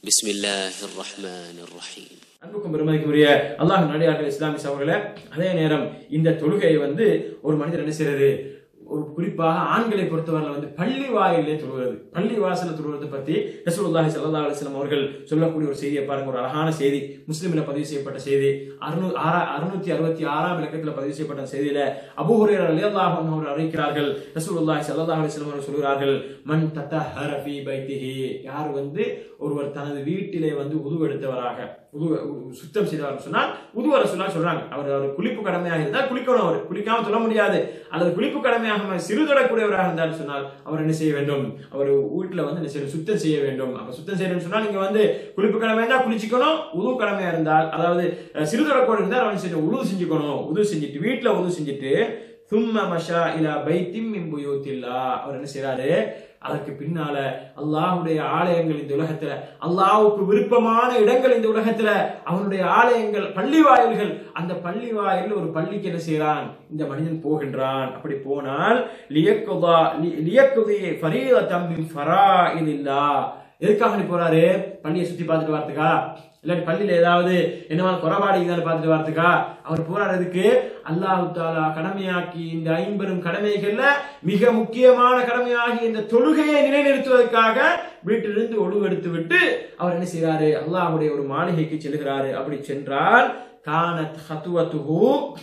بسم الله الرحمن الرحيم அன்புக்கும் பெருமதிக்குரிய அல்லாஹ் நடிகார்கள் இஸ்லாமிஸ் அவர்களே அதே நேரம் இந்த தொழுகையை வந்து ஒரு மனிதர் என்ன செய்யறது ஒரு குறிப்பாக ஆண்களை பொறுத்தவரையில் வந்து பள்ளி வாயிலே தொழுகிறது பள்ளி வாசல தொழுவதை பத்தி ரசூலுல்லாஹி ஸல்லல்லாஹு அலைஹி வஸல்லம் அவர்கள் சொல்லக்கூடிய ஒரு செய்தியை பாருங்க ஒரு அழகான செய்தி முஸ்லிமில் பதிவு செய்யப்பட்ட செய்தி அறுநூ ஆறா அறுநூத்தி அறுபத்தி ஆறாம் இலக்கத்தில் பதிவு செய்யப்பட்ட செய்தியில அபூ ஹுரைரா ரலியல்லாஹு அன்ஹு அவர்கள் அறிவிக்கிறார்கள் ரசூலுல்லாஹி ஸல்லல்லாஹு அலைஹி வஸல்லம் அவர்கள் சொல்கிறார்கள் மன் தத்தஹர ஃபீ பைத்திஹி யார் வந்து ஒருவர் தனது வீட்டிலே வந்து உது எடுத்தவராக உது உ- சுத்தம் செய்தவர் சொன்னால் உதுவர சொன்னா சொல்றாங்க அவர் அவர் குளிப்பு கடமையாக இருந்தால் குளிக்கணும் அவர் குளிக்காம சொல்ல முடியாது அல்லது குளிப்பு கடமையாக சிறுதொடக்கூடியவராக இருந்தால் சொன்னால் அவர் என்ன செய்ய வேண்டும் அவர் வீட்டுல வந்து என்ன செய்யணும் சுத்தம் செய்ய வேண்டும் அப்ப சுத்தம் செய்யணும்னு சொன்னா நீங்க வந்து குளிப்பு கடமை இருந்தா குளிச்சுக்கணும் உது கடமையா இருந்தால் அதாவது அஹ், சிறுதொடக்கோடு இருந்தால் அவன் செய்யணும் உது செஞ்சுக்கணும் உது செஞ்சுட்டு வீட்டுல உது செஞ்சுட்டு சும்ம மஷா இலா பைத்திம் மின் புயூத்தில்லா அவர் என்ன செய்றாரு அதற்கு பின்னால அல்லாஹ்வுடைய ஆலயங்கள் இந்த உலகத்துல அல்லாஹ்வுக்கு விருப்பமான இடங்கள் இந்த உலகத்துல அவனுடைய ஆலயங்கள் பள்ளி வாயில்கள் அந்த பள்ளி வாயில் ஒரு பள்ளிக்கு என்ன செய்றான் இந்த மனிதன் போகின்றான் அப்படி போனால் லியக்குதா லி- லியக்குதி ஃபரீதத்தம் மின் ஃபராயிலில்லா எதுக்காக நீ போறாரு பள்ளியை சுத்தி பார்த்துட்டு வரதுக்கா இல்லாட்டி பள்ளியில ஏதாவது என்னவா குறைபாடு இருக்குதான்னு பார்த்துட்டு வரதுக்கா அவர் போறாரு எதுக்கு அல்லாஹு தாலா கடமையாக்கி இந்த ஐம்பெரும் கடமைகள்ல மிக முக்கியமான கடமையாகி இந்த தொழுகையை நிலைநிறுத்துவதற்காக வீட்டிலிருந்து ஒழுவெடுத்து விட்டு அவர் என்ன செய்றாரு அல்லாஹ்வுடைய ஒரு மாளிகைக்கு செல்கிறாரு அப்படி சென்றால் கானத் ஹத்துவத்துஹு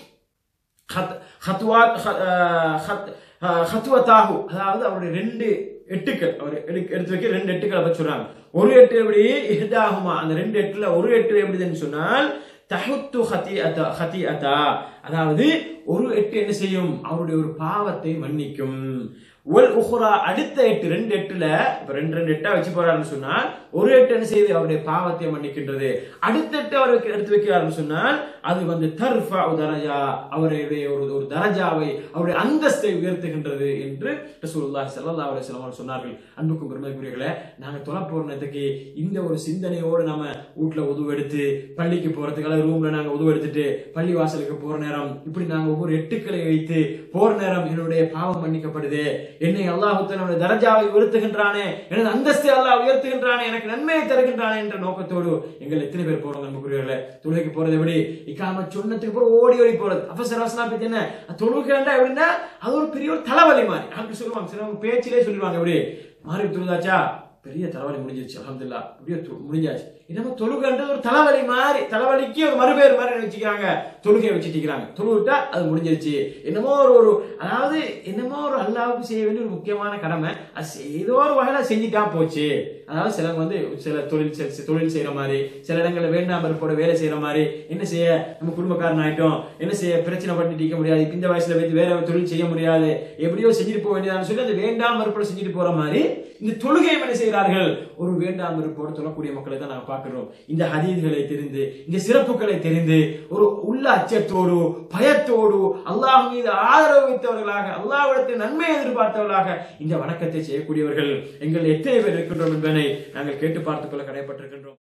ஹத்- ஹத்துவாத் ஹ- அஹ் ஹத்- அஹ் ஹத்துவத்தாகு அதாவது அவருடைய ரெண்டு எட்டுக்கள் அவர் எடுக்க- எடுத்து வைக்க ரெண்டு எட்டுக்களை பற்றி சொல்றாங்க ஒரு எட்டு எப்படி இஹ்தாகுமா அந்த ரெண்டு எட்டுல ஒரு எட்டு எப்படின்னு சொன்னால் தஹுத்து ஹதி அத்தா ஹதி அத்தா அதாவது ஒரு எட்டு என்ன செய்யும் அவருடைய ஒரு பாவத்தை மன்னிக்கும் ஒல் உஹ்ரா அடுத்த எட்டு ரெண்டு எட்டுல இப்ப ரெண்டு ரெண்டு எட்டா வச்சு போறாருன்னு சொன்னால் ஒரு எட்டு என்ன செய்யுது அவருடைய பாவத்தை மன்னிக்கின்றது அடுத்த எட்டு அவருக்கு எடுத்து வைக்கிறாருன்னு சொன்னால் அது வந்து தர்ஃபா தரஜா அவருடைய ஒரு ஒரு தரஜாவை அவருடைய அந்தஸ்தை உயர்த்துகின்றது என்று ரசூலுல்லாஹி ஸல்லல்லாஹு அலைஹி வஸல்லம் அவர்கள் சொன்னார்கள் அன்புக்கும் பெருமைக்குரியவர்களே நாங்க தொலை போறதுக்கு இந்த ஒரு சிந்தனையோடு நம்ம வீட்டுல உதவு எடுத்து பள்ளிக்கு போறதுக்காக ரூம்ல நாங்க உதவு எடுத்துட்டு பள்ளி வாசலுக்கு போற நேரம் இப்படி நாங்க ஒவ்வொரு எட்டுக்களை வைத்து போற நேரம் என்னுடைய பாவம் மன்னிக்கப்படுது என்னை அல்லாஹ் தன்னுடைய தரஜாவை உயர்த்துகின்றானே எனது அந்தஸ்தை அல்லாஹ் உயர்த்துகின்றானே எனக்கு நன்மையை தருகின்றானே என்ற நோக்கத்தோடு எங்கள் எத்தனை பேர் போறோம் அன்புக்குரியவர்களே தொழுகைக்கு போறது எப்படி இக்காம சொன்னதுக்கு அப்புறம் ஓடி ஓடி போறது அவசர அவசரமா பத்தி என்ன தொழுகைண்டா எப்படின்னா அது ஒரு பெரிய ஒரு தலைவலி மாதிரி அப்படி சொல்லுவாங்க சிலவங்க பேச்சிலே சொல்லிடுவாங்க எப்படி மாறி தொழுதாச்சா பெரிய தலைவலி முடிஞ்சிருச்சு அல்ஹம்துலில்லாஹ் அப்படியே தொ- முடிஞ்சாச்சு என்னமோ தொழுகைன்றது ஒரு தலைவலி மாதிரி தலைவலிக்கு ஒரு மறுபேர் மாதிரி நினைச்சுக்கிறாங்க தொழுகையை வச்சுட்டு இருக்கிறாங்க தொழுவிட்டா அது முடிஞ்சிருச்சு என்னமோ ஒரு ஒரு அதாவது என்னமோ ஒரு அல்லாவுக்கு செய்ய வேண்டிய ஒரு முக்கியமான கடமை அது செ- ஏதோ ஒரு வகையில செஞ்சுட்டா போச்சு அதாவது சிலவங்க வந்து சில தொழில் செ- செ- தொழில் செய்யற மாதிரி சில இடங்கள்ல வேண்டாம் வெறுப்போட வேலை செய்யற மாதிரி என்ன செய்ய நம்ம குடும்பக்காரன் ஆயிட்டோம் என்ன செய்ய பிரச்சனை பண்ணிட்டு இருக்க முடியாது இப்ப இந்த வயசுல வைத்து வேற தொழில் செய்ய முடியாது எப்படியோ செஞ்சுட்டு போக வேண்டியதான்னு சொல்லி அந்த வேண்டாம் வெறுப்போட செஞ்சுட்டு போற மாதிரி இந்த தொழுகையை என்ன செய்கிறார்கள் ஒரு வேண்டாம் வெறுப்போடு சொல்லக்கூடிய மக்களை தான் நாங்க பார்க்கிறோம் இந்த ஹதீதுகளை தெரிந்து இந்த சிறப்புகளை தெரிந்து ஒரு உள்ள அச்சத்தோடு பயத்தோடு அல்லாஹ் மீது ஆதரவு வைத்தவர்களாக அல்லாஹ்விடத்தில் நன்மை எதிர்பார்த்தவர்களாக இந்த வணக்கத்தை செய்யக்கூடியவர்கள் எங்கள் எத்தனை பேர் இருக்கின்றோம் என்பதனை நாங்கள் கேட்டு பார்த்துக் கொள்ள கடைப்பட்டிருக்கின்றோம்